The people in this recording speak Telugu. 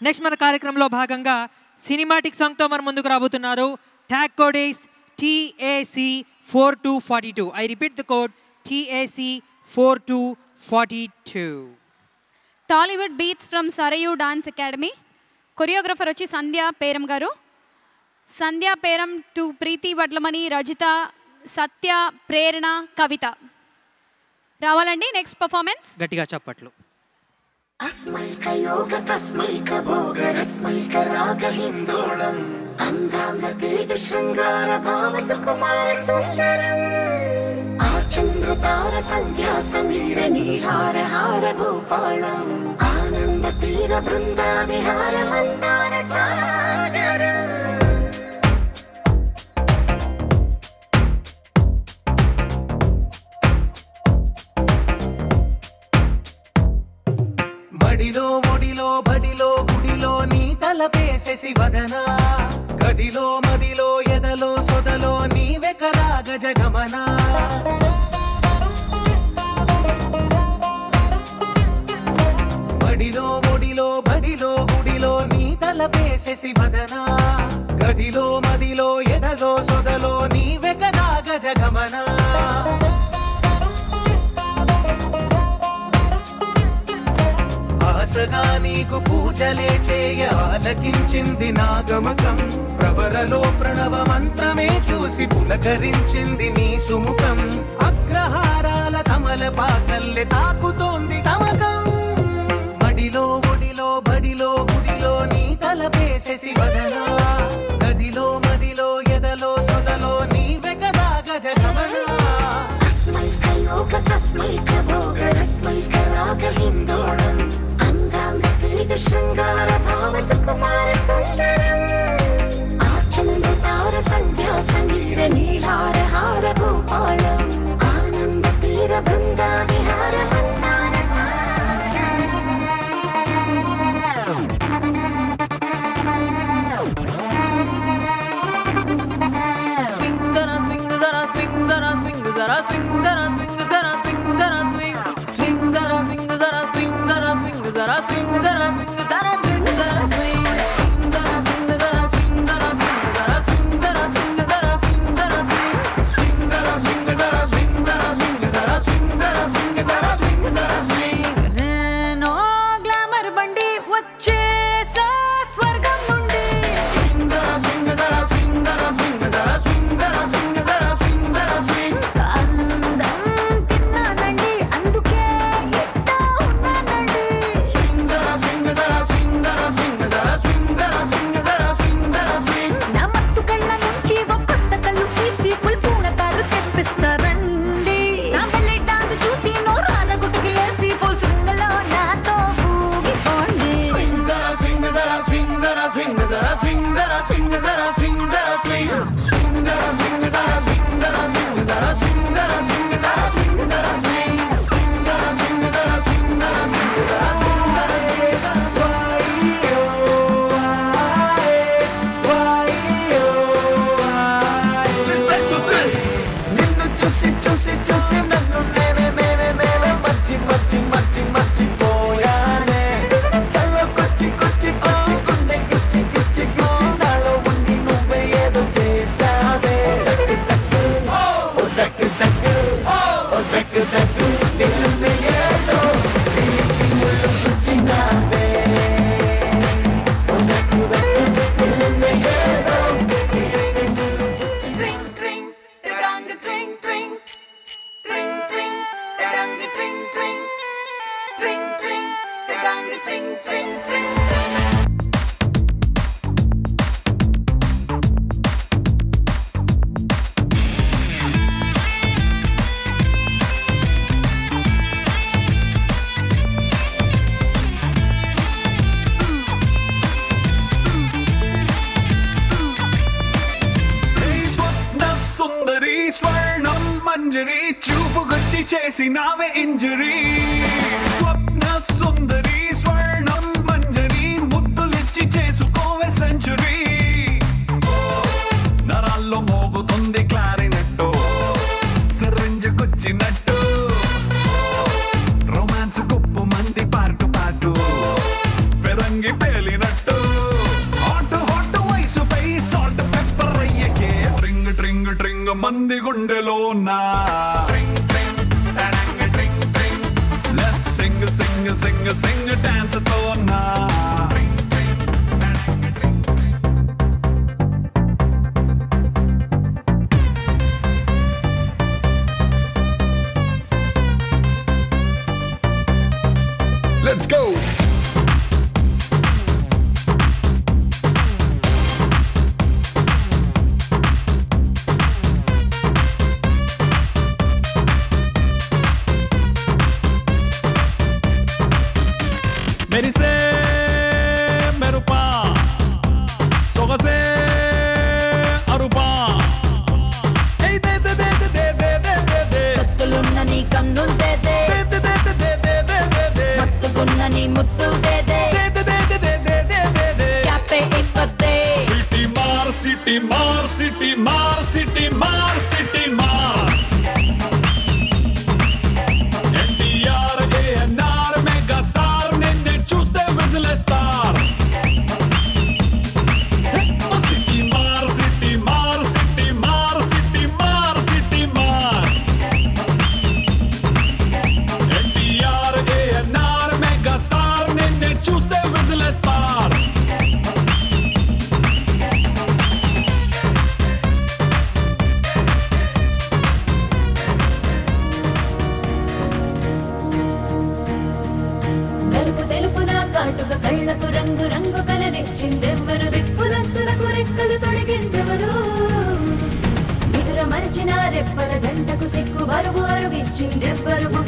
నెక్స్ట్ మన కార్యక్రమంలో భాగంగా సినిమాటిక్ సాంగ్తో మన ముందుకు రాబోతున్నారు tag code is TAC four two forty two I repeat the code TAC four two forty two Tollywood beats from Sarayu dance academy choreographer వచ్చి సంధ్య పేరం గారు సంధ్య పేరం టు ప్రీతి వడ్లమణి రజిత సత్య ప్రేరణ కవిత రావాలండి నెక్స్ట్ పర్ఫార్మెన్స్ గట్టిగా చప్పట్లు अस्मैकयोग तस्मैकभोगरस्मैकरागहिन्दोळम् अङ्गाङ्गतेज शृङ्गार भाव सुकुमार सुन्दरम् आचन्द्रतार सन्ध्या समीर नीहार हार भूपालम् आनन्द तीर बृन्दा विहार मन्दार सागरम् బడిలో ఒడిలో బడిలో గుడిలో నీ తలపేసేసి వదనా గదిలో మదిలో ఎదలో సొదలో నీవె కదా గజగమనా బడిలో ఒడిలో బడిలో గుడిలో నీ తలపేసేసి వదనా గదిలో మదిలో ఎదలో సొదలో నీవె కదా గజగమనా ఆశగా నీకు పూజలే చేయ ఆలకించింది నాగమకం ప్రవరలో ప్రణవ మంత్రమే చూసి పులకరించింది నీ సుముఖం అగ్రహారాల కమల పాకల్లె తాకుతోంది తమకం బడిలో ఒడిలో బడిలో గుడిలో నీ తలపేసేసి వదనా గదిలో మదిలో ఎదలో సొదలో నీ వెగదా గజగమనా अस्मैकयोग तस्मैकभोगरस्मैकरागहिन्दोळम् अङ्गाङ्गतेज शृङ्गार भाव सुकुमार सुन्दरम् आचन्द्रतार सन्ध्या समीर नीहार हार भूपालम् आनन्द तीर बृन्दा विहार मन्दार Swing, zara, swing, zara, swing, zara, swing, zara, swing, zara, swing, zara, swing, zara, swing. Swing, zara, swing, zara, swing, zara, swing, zara, swing, zara, swing, zara, swing, zara, swing. Swing, zara, swing, zara, swing, zara, swing, zara, swing, zara, swing, zara, swing, zara, swing. Swing, zara, swing, zara, swing, zara, swing, zara, swing, zara, swing, zara, swing, zara, swing. నేను గ్లామర్ బండి వచ్చేసా స్వర్గం నుండి స్వింగ్ జరా స్వింగ్ జరా స్వింగ్ జరా స్వింగ్ జరా స్వింగ్ జరా స్వింగ్ జరా స్వింగ్ జరా స్వింగ్ అందం తిన్నానండి అందుకే ఎట్టా ఉన్నానండి స్వింగ్ జరా స్వింగ్ జరా స్వింగ్ జరా స్వింగ్ జరా స్వింగ్ జరా స్వింగ్ జరా స్వింగ్ జరా స్వింగ్ నా మత్తు కళ్ళ నుంచి ఒక కొత్త కళ్ళు తీసి ఫుల్ పూల కారు తెప్పిస్తారండి నా బల్లె డాన్స్ చూసి నోరాల గుట్టుకేసి ఫుల్ స్వింగ్ లో నాతో ఊగిపోండి స్వింగ్ జరా స్వింగ్ జరా స్వింగ్ జరా స్వింగ్ జరా స్వింగ్ జరా స్వింగ్ జరా స్వింగ్ జరా స్వింగ్ స్వింగ్ జరా స్వింగ్ జరా స్వింగ్ జరా స్వింగ్ జరా స్వింగ్ జరా స్వింగ్ జరా స్వింగ్ జరా స్వింగ్ స్వింగ్ జరా స్వింగ్ జరా స్వింగ్ జరా స్వింగ్ జరా స్వింగ్ జరా స్వింగ్ నిన్ను చూసి చూసి చూసి నన్ను నేనే నేనే నేనే మచ్చి మచ్చి మచ్చి మర్చిపోయానే కళ్ళకొచ్చి కొచ్చి కొచ్చి గుండె గిచ్చి గిచ్చి గిచ్చి నాలో ఉండి నువ్వే ఏదో చేసావే దక్కు దక్కు ఓ దక్కు దక్కు ఓ దక్కు దక్కు నిన్ను ఏదో నీకి ముళ్ళు గుచ్చినావే ఓ దక్కు దక్కు నిన్ను ఏదో నీకి ముళ్ళు గుచ్చి Tring, tring, da-dang, tring, tring. Tring, tring, da-dang, tring, tring. Tring, tring, da-dang, tring, tring, tring. స్వప్న సుందరి స్వర్ణం మంజరి చూపుకొచ్చి చేసినావే ఇంజరీ స్వప్న సుందరి స్వర్ణం మంజరి ముద్దులిచ్చి చేసుకోవే సెంచురీ నరాల్లో మోగుతుంది క్లారినట్టు సిరింజుకొచ్చినట్టు రొమాన్స్ కుప్పు మంది పాటు పాటు పెరంగి పేలినట్టు మంది గుండెలోన Let's sing, sing, sing, sing, dance తోనా Let's go. మెరిసే మెరుపా సొగసే అరుపా ఏయ్ దే దే దే దే దే దే దే దే కత్తులున్న నీ కన్నులు దేదే దే దే దే దే దే దే దే దే మత్తుకున్న నీ ముత్తులు దేదే దే దే దే దే దే దే దే దే క్యాపే ఇప్పతే సిటీ మార్ సిటీ మార్ సిటీ మార్ సిటీ మార్ సిటీ మార్ ఎన్టీఆర్ ఏఎన్ఆర్ మెగా స్టార్ నిన్నే చూస్తే విజిలేస్తారు సిటీ మార్ సిటీ మార్ సిటీ మార్ సిటీ మార్ సిటీ మార్ ఎన్టీఆర్ ఏఎన్ఆర్ మెగా స్టార్ నిన్నే చూస్తే విజిలేస్తారు నలుపు తెలుపున కాటుక కళ్ళకు రంగు రంగు కలనిచ్చిందెవ్వరు దిక్కులచ్చులకు రెక్కలు తొడిగిందెవరు నిదుర మరిచిన రెప్పల జంటకు సిగ్గు బరువు అరువిచ్చిందెవ్వరు